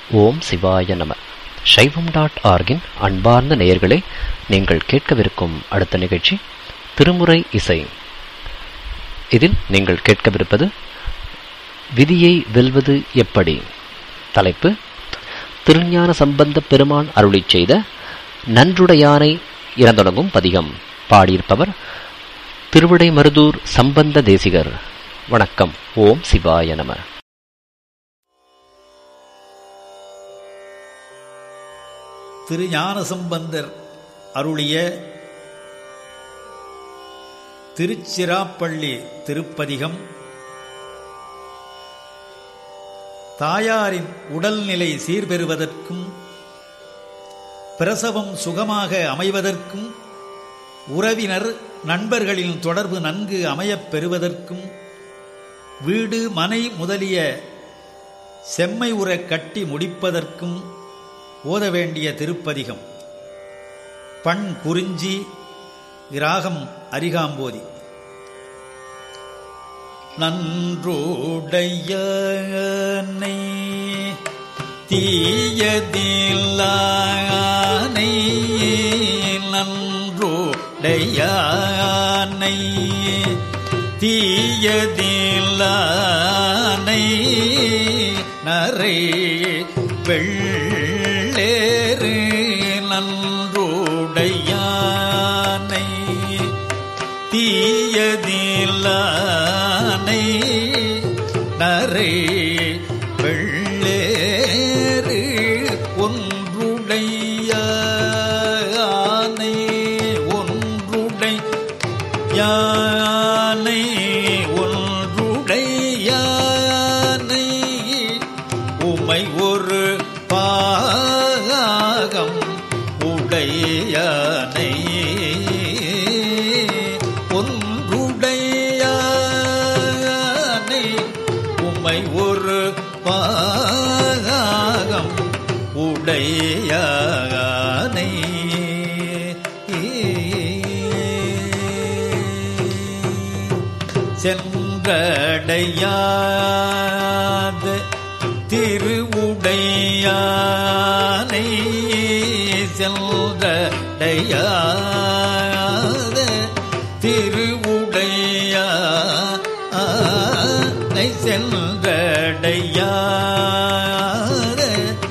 ஓம் சிவாய நம சைவம் டாட் ஆர்கின் அன்பார்ந்த நேயர்களே நீங்கள் கேட்கவிருக்கும் அடுத்த நிகழ்ச்சி திருமுறை இசை இதில் நீங்கள் கேட்கவிருப்பது விதியை வெல்வது எப்படி தலைப்பு திருஞான சம்பந்த பெருமான் அருளிச் செய்த நன்றுடையானை இறந்தொடங்கும் பதிகம் பாடியிருப்பவர் திருவிடைமருதூர் சம்பந்த தேசிகர் வணக்கம் ஓம் சிவாய நம திரு ஞானசம்பந்தர் அருளிய திருச்சிராப்பள்ளி திருப்பதிகம் தாயாரின் உடல்நிலை சீர்பெறுவதற்கும் பிரசவம் சுகமாக அமைவதற்கும் உறவினர் நண்பர்களின் தொடர்பு நன்கு அமையப் பெறுவதற்கும் வீடு மனை முதலிய செம்மை உற கட்டி முடிப்பதற்கும் ஓத வேண்டிய திருப்பதிகம் பண் குறிஞ்சி இராகம் அரிகாம்போதி நன்றுடையனை தீயதில்லானை நன்றுடையானை தீயதில்லானை நரை வெள்ளேறு நன்றுடையானை தீயதில்லானை நரை வெள்ளேறு ஒன்றுடையானை ஒன்றுடை யானை ஒன்றுடையானை உமை ஒரு பாகம் உடையானை ஒன்றுடையானை உமை ஒரு பாகம் உடையானை சென்றடையாத திருவுடையானை சென்றடையாத திருவுடையானை சென்றடையாத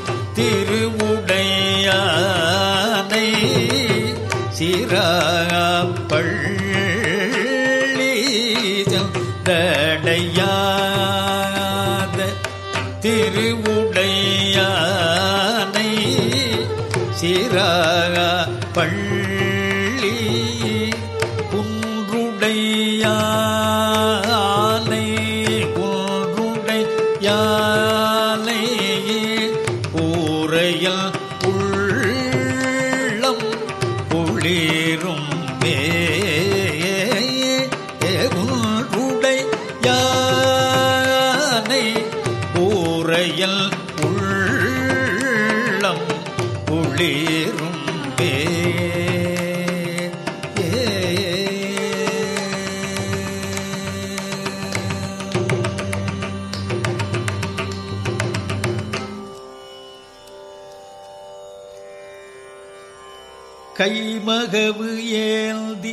திருவுடையானை சிராப்பள்ளி சென்றடையாத திருவுடையானை சிராப்பள்ளி குன்றுடையானை குன்றுடையானை ஊரையில் உள்ளம் குளிரும் உடைய ஊரையில் உள்ளம் குளிரும் கைமகவு ஏந்தி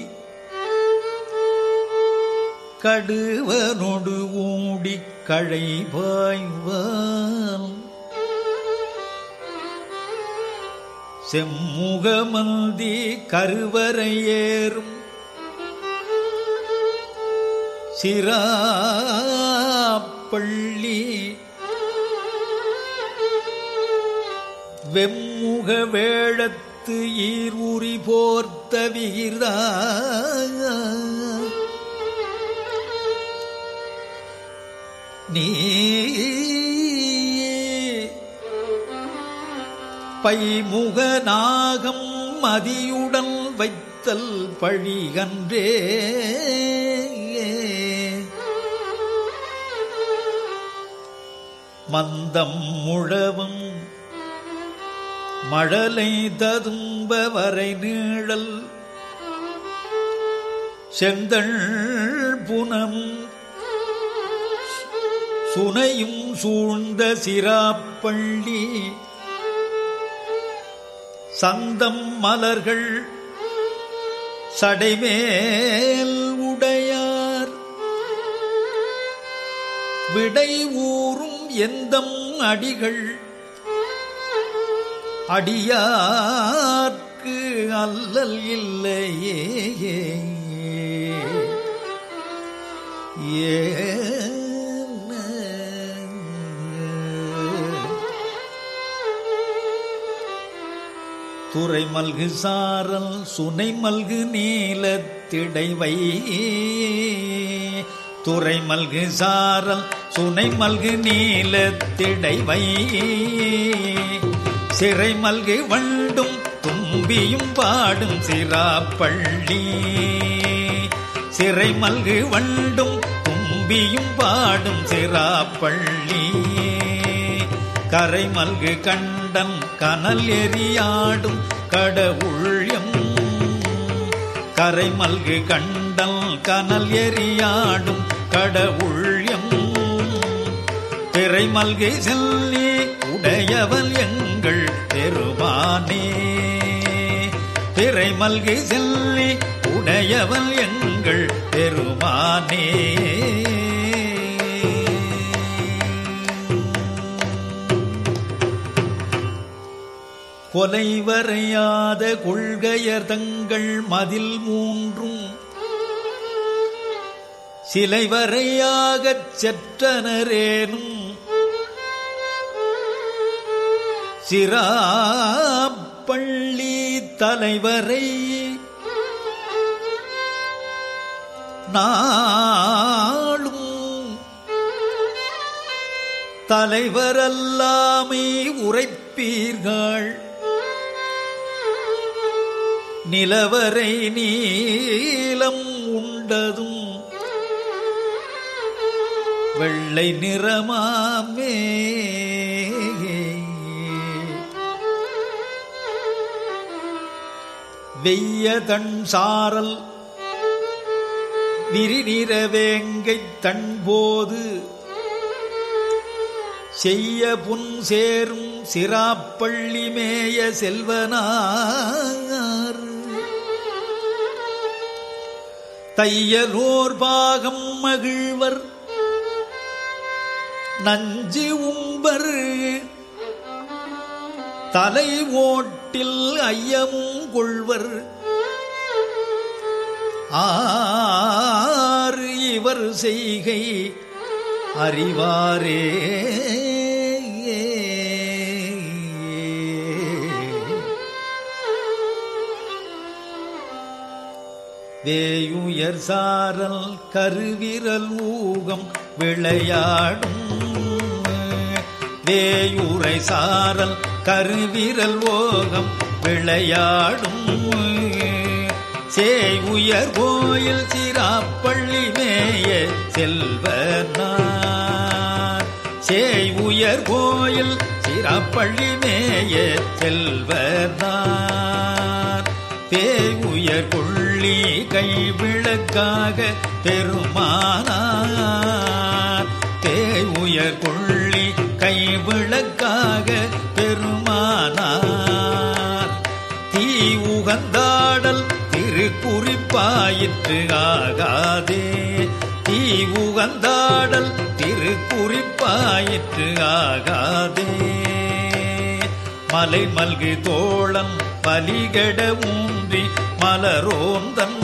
கடுவனொடு ஊடி கழைபாய்வான் செம்முகமந்தி கருவறையேறும் சிராப்பள்ளி வெம்முக வேழத்து ஈர்வுரி போர்த்த விகிர்தா நீ பைமுகநாகம் மதியுடன் வைத்தல் பழிகன்றே மந்தம் முழவும் மழலை ததும்ப வரை நீழல் செந்தள் புனம் சுனையும் சூழ்ந்த சிராப்பள்ளி சந்தம் மலர்கள் சடைமேல் உடையார் விடை ஊறும் எந்தம் அடிகள் அடியார்க்கு அல்லல் இல்லையே துறை மல்கு சாரல் சுனை மல்கு நீலத்திடைவை துறை மல்கு சாரல் சுனை மல்கு நீலத்திடைவை சிறை மல்கு வண்டும் தும்பியும் பாடும் சிராப்பள்ளி சிறை மல்கு வண்டும் தும்பியும் பாடும் சிராப்பள்ளி கரை மல்கு கண்டன் கனல் எரியாடும் கடவுள்யம் கரை மல்கு கண்டன் கனல் எரியாடும் கடவுள்யம் பிறை மல்கை செல்லி உடையவன் எங்கள் பெருமானே பிறை மல்கை செல்லி உடையவன் எங்கள் பெருமானே கொலை வரையாத கொள்கையர் தங்கள் மதில் மூன்றும் சிலை வரையாகச் செற்றனரேனும் சிராப்பள்ளி தலைவரை நாளும் தலைவரல்லாமை உரைப்பீர்கள் நிலவரை நீலம் உண்டதும் வெள்ளை நிறமாமே வெய்ய தன் சாரல் விரிநிற வேங்கை தன்போது செய்ய புன் சேரும் சிராப்பள்ளி மேய செல்வனார் தையலோர் பாகம் மகிழ்வர் நஞ்சு உம்பர் தலை ஓட்டில் ஐயமும் கொள்வர் ஆறு இவர் செய்கை அறிவாரே வேயுயர் சாரல் கருவிரல் ஊகம் விளையாடும் வேயுரை சாரல் கருவிரல் ஓகம் விளையாடும் சேய் உயர் கோயில் சிராப்பள்ளி மேய செல்வனார் சேய் உயர் கோயில் சிராப்பள்ளி மேய செல்வனார் பேய் உயர் கொள்ளி கைவிளக்காக பெருமானார் பேய் உயர் கொள்ளி கைவிளக்காக பெருமானார் தீ உகந்தாடல் திருக்குறிப்பாயிற்று ஆகாதே தீ உகந்தாடல் திருக்குறிப்பாயிற்று ஆகாதே மலை மல்கு தோழன் பலிகட ஊன்றி மலரோந்தன்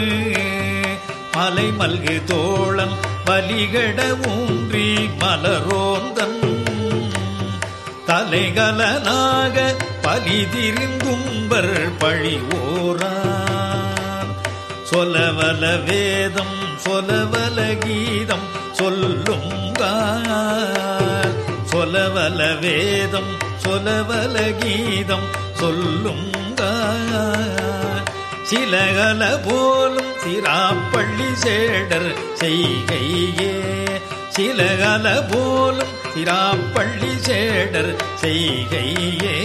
மலை மல்கு தோழன் பலிகட ஊன்றி மலரோந்தன் தலைகலனாக பலி திரிந்தும்பர் பழி ஓரான் சொலவல வேதம் சொலவல கீதம் சொல்லும் சொலவல வேதம் சொலவல கீதம் சொல்லும் சிலகல போலும் சிராப்பள்ளி சேடர் செய்கையே சிலகல போலும் சிராப்பள்ளி சேடர் செய்கையே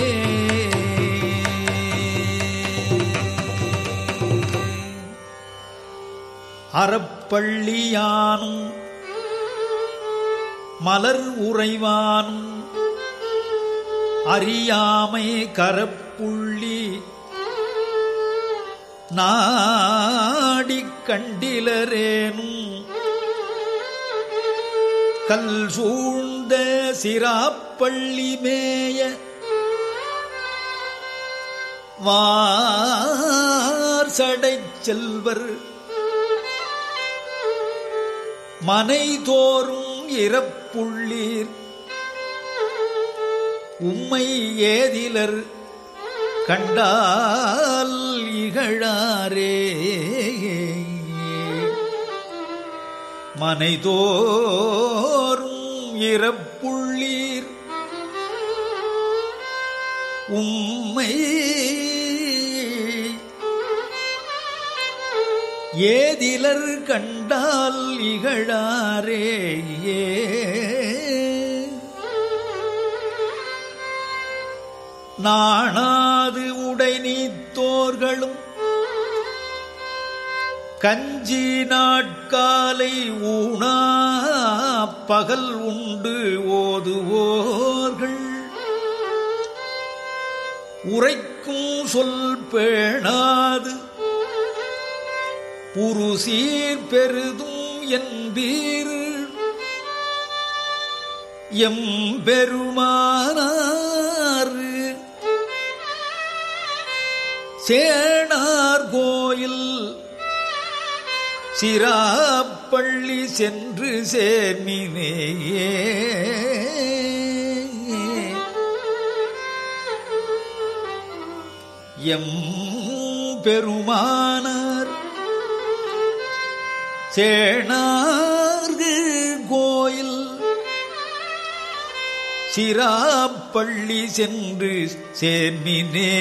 அறப்பள்ளியானும் மலர் உறைவானும் அறியாமை கரப்புள்ளி நாடிக் கண்டிலரேனும் கல் சூழ்ந்த சிராப்பள்ளி மேய வார் சடைச் செல்வர் மனை தோறும் இறப்புள்ளீர் உம்மை ஏதிலர் கண்டால் இகழாரே மனை தோறும் இறப்புள்ளீர் உம்மை ஏதிலர் கண்டால் இகழாரே நாணாது உடை நீத்தோர்களும் கஞ்சி நாட்காலை ஊனா பகல் உண்டு ஓதுவோர்கள் உரைக்கும் சொல் பேணாது புருசீர் பெருதும் என்பீர் எம்பெருமானார் சேனார் கோயில் சிராப்பள்ளி சென்று சேர்மினேயே எம் பெருமானார் சேனார்கு கோயில் சிராப்பள்ளி சென்று சேர்மினே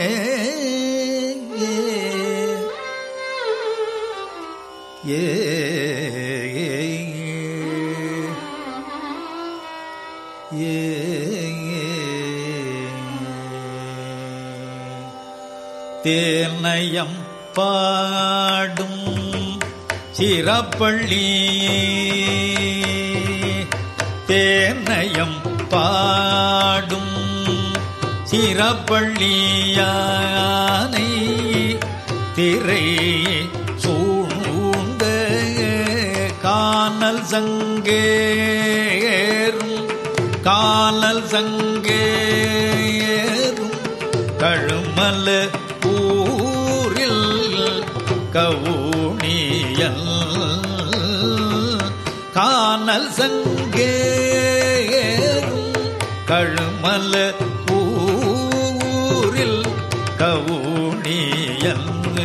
ஏ தேனயம் பாடும் சிறப்பள்ளி தேனயம் பாடும் சிறப்பள்ளியானை திரை சூழ்ந்த காணல் சங்கேறும் காணல் சங்கேறும் கழுமல ஊரில் கவுனியல் காணல் சங்கேறும் கழுமல ஊரில் கவுனியல்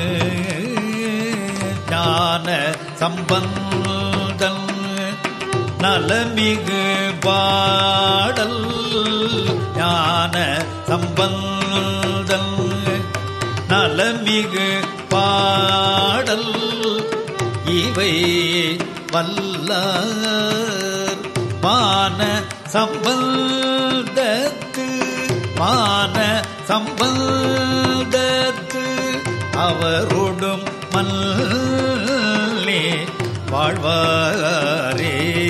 ஞான சம்பந்தன் நலமிகு பாடல் ஞான சம்பந்தன் நலமிகு பாடல் இவை வல்லார் மான சம்பந்தத்து மான சம்பந்தத்து அவரோடும் மல்லே வாழ்வாரே